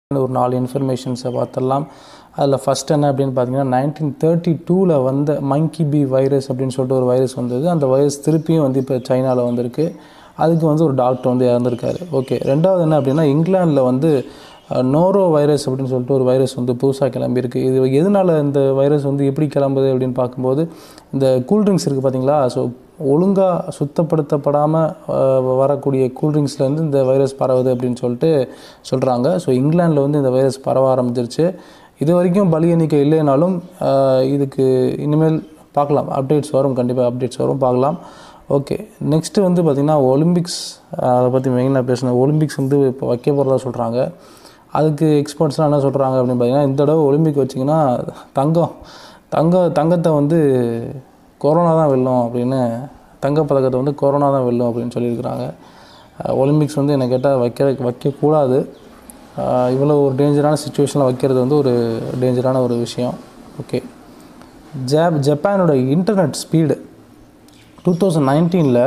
ஒரு நாலு இன்ஃபர்மேஷன்ஸை பார்த்துடலாம் அதில் ஃபஸ்ட் என்ன அப்படின்னு பார்த்தீங்கன்னா நைன்டீன் தேர்ட்டி டூவில் வந்த மங்கி பி வைரஸ் அப்படின்னு சொல்லிட்டு ஒரு வைரஸ் வந்தது அந்த வைரஸ் திருப்பியும் வந்து இப்போ சைனாவில் வந்திருக்கு அதுக்கு வந்து ஒரு டாக்டர் வந்து இறந்துருக்காரு ஓகே ரெண்டாவது என்ன அப்படின்னா இங்கிலாந்தில் வந்து நோரோ வைரஸ் அப்படின்னு சொல்லிட்டு ஒரு வைரஸ் வந்து புதுசாக கிளம்பியிருக்கு இது எதனால் இந்த வைரஸ் வந்து எப்படி கிளம்புது அப்படின்னு பார்க்கும்போது இந்த கூல்ட்ரிங்க்ஸ் இருக்குது பார்த்தீங்களா ஸோ ஒழுங்காக சுத்தப்படுத்தப்படாமல் வரக்கூடிய கூல்ட்ரிங்க்ஸ்லேருந்து இந்த வைரஸ் பரவுது அப்படின்னு சொல்லிட்டு சொல்கிறாங்க ஸோ இங்கிலாந்தில் வந்து இந்த வைரஸ் பரவ ஆரம்பிச்சிருச்சு இது வரைக்கும் பலி எண்ணிக்கை இல்லைனாலும் இதுக்கு இனிமேல் பார்க்கலாம் அப்டேட்ஸ் வரும் கண்டிப்பாக அப்டேட்ஸ் வரும் பார்க்கலாம் ஓகே நெக்ஸ்ட்டு வந்து பார்த்திங்கன்னா ஒலிம்பிக்ஸ் அதை பற்றி மெயினாக பேசணும் ஒலிம்பிக்ஸ் வந்து இப்போ வைக்க போகிறதா சொல்கிறாங்க அதுக்கு எக்ஸ்பர்ட்ஸ்லாம் என்ன சொல்கிறாங்க அப்படின்னு பார்த்தீங்கன்னா இந்த தடவை ஒலிம்பிக் வச்சிங்கன்னா தங்கம் தங்க தங்கத்தை வந்து கொரோனா தான் வெல்லும் அப்படின்னு தங்கப்பதக்கத்தை வந்து கொரோனா தான் வெல்லும் அப்படின்னு சொல்லியிருக்கிறாங்க ஒலிம்பிக்ஸ் வந்து என்னை கேட்டால் வைக்க வைக்கக்கூடாது இவ்வளோ ஒரு டேஞ்சரான சுச்சுவேஷனில் வைக்கிறது வந்து ஒரு டேஞ்சரான ஒரு விஷயம் ஓகே ஜாப் ஜப்பானோட இன்டர்நெட் ஸ்பீடு டூ தௌசண்ட் நைன்டீனில்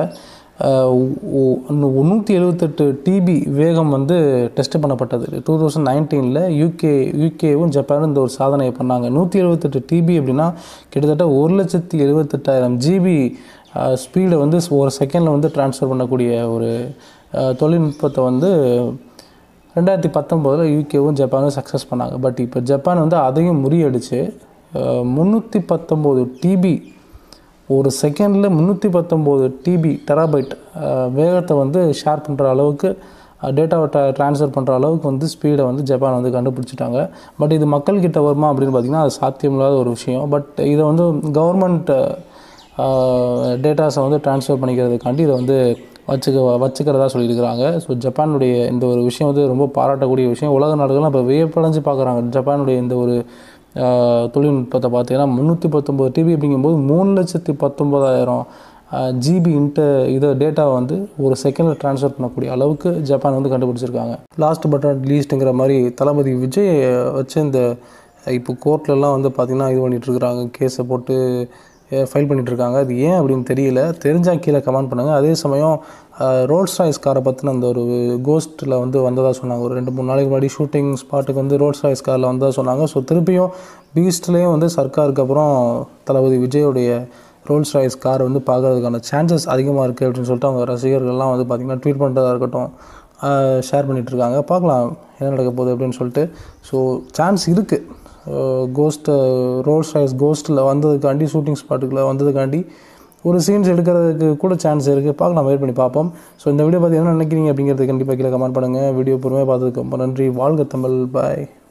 நூற்றி எழுபத்தெட்டு டிபி வேகம் வந்து டெஸ்ட் பண்ணப்பட்டது டூ தௌசண்ட் நைன்டீனில் யூகே யூகேவும் ஜப்பானும் இந்த ஒரு சாதனையை பண்ணாங்க நூற்றி எழுபத்தெட்டு டிபி அப்படின்னா கிட்டத்தட்ட ஒரு லட்சத்தி எழுபத்தெட்டாயிரம் ஜிபி ஸ்பீடை வந்து ஒரு செகண்டில் வந்து ட்ரான்ஸ்ஃபர் பண்ணக்கூடிய ஒரு தொழில்நுட்பத்தை வந்து ரெண்டாயிரத்தி பத்தொம்போதில் யூகேவும் ஜப்பானும் சக்ஸஸ் பண்ணாங்க பட் இப்போ ஜப்பான் வந்து அதையும் முறியடிச்சு முந்நூற்றி பத்தொம்போது டிபி ஒரு செகண்டில் முந்நூற்றி பத்தொம்போது டிபி டெராபைட் வேகத்தை வந்து ஷேர் பண்ணுற அளவுக்கு டேட்டாவை ட்ரா ட்ரான்ஸ்ஃபர் பண்ணுற அளவுக்கு வந்து ஸ்பீடை வந்து ஜப்பான் வந்து கண்டுபிடிச்சிட்டாங்க பட் இது மக்கள்கிட்ட வருமா அப்படின்னு பார்த்திங்கன்னா அது சாத்தியமில்லாத ஒரு விஷயம் பட் இதை வந்து கவர்மெண்ட் டேட்டாஸை வந்து ட்ரான்ஸ்ஃபர் பண்ணிக்கிறதுக்காண்டி இதை வந்து வச்சுக்க வச்சுக்கிறதா சொல்லியிருக்கிறாங்க ஸோ ஜப்பானுடைய இந்த ஒரு விஷயம் வந்து ரொம்ப பாராட்டக்கூடிய விஷயம் உலக நாடுகள்லாம் இப்போ வியப்படைஞ்சு பார்க்குறாங்க ஜப்பானுடைய இந்த ஒரு தொழில்நுட்பத்தை பார்த்தீங்கன்னா முந்நூற்றி பத்தொம்போது டிபி அப்படிங்கும்போது மூணு லட்சத்தி பத்தொம்போதாயிரம் ஜிபி இன்ட்டு இதை டேட்டாவை வந்து ஒரு செகண்டில் ட்ரான்ஸ்ஃபர் பண்ணக்கூடிய அளவுக்கு ஜப்பான் வந்து கண்டுபிடிச்சிருக்காங்க லாஸ்ட் பட் நாட் லீஸ்ட்டுங்கிற மாதிரி தளபதி விஜய் வச்சு இந்த இப்போ கோர்ட்லலாம் வந்து பார்த்திங்கன்னா இது பண்ணிகிட்ருக்குறாங்க கேஸை போட்டு ஃபைல் பண்ணிகிட்ருக்காங்க அது ஏன் அப்படின்னு தெரியல தெரிஞ்சால் கீழே கமெண்ட் பண்ணுங்கள் அதே சமயம் ரோல்ஸ் ராய்ஸ் காரை பற்றின அந்த ஒரு கோஸ்ட்டில் வந்து வந்ததாக சொன்னாங்க ஒரு ரெண்டு மூணு நாளைக்கு முன்னாடி ஷூட்டிங் ஸ்பாட்டுக்கு வந்து ரோல்ஸ் ராய்ஸ் காரில் வந்ததாக சொன்னாங்க ஸோ திருப்பியும் பீஸ்ட்லேயும் வந்து சர்க்காருக்கு அப்புறம் தளபதி விஜயோடைய ரோல்ஸ் ராய்ஸ் கார் வந்து பார்க்கறதுக்கான சான்சஸ் அதிகமாக இருக்குது அப்படின்னு சொல்லிட்டு அவங்க ரசிகர்கள்லாம் வந்து பார்த்திங்கன்னா ட்வீட் பண்ணுறதா இருக்கட்டும் ஷேர் பண்ணிகிட்ருக்காங்க பார்க்கலாம் என்ன நடக்க போகுது அப்படின்னு சொல்லிட்டு ஸோ சான்ஸ் இருக்குது கோஸ்ட்டு ரோல்ஸ் ராய்ஸ் கோஸ்ட்டில் வந்ததுக்காண்டி ஷூட்டிங் ஸ்பாட்டுக்குள்ளே வந்ததுக்காண்டி ஒரு சீன்ஸ் எடுக்கிறதுக்கு கூட சான்ஸ் இருக்குது பார்க்கலாம் வெயிட் பண்ணி பார்ப்போம் ஸோ இந்த வீடியோ பார்த்து என்ன நினைக்கிறீங்க அப்படிங்கிறது கண்டிப்பாக கீழே கமெண்ட் பண்ணுங்கள் வீடியோ பொறுமையாக பார்த்ததுக்கு ரொம்ப நன்றி வாழ்க தமிழ் பாய்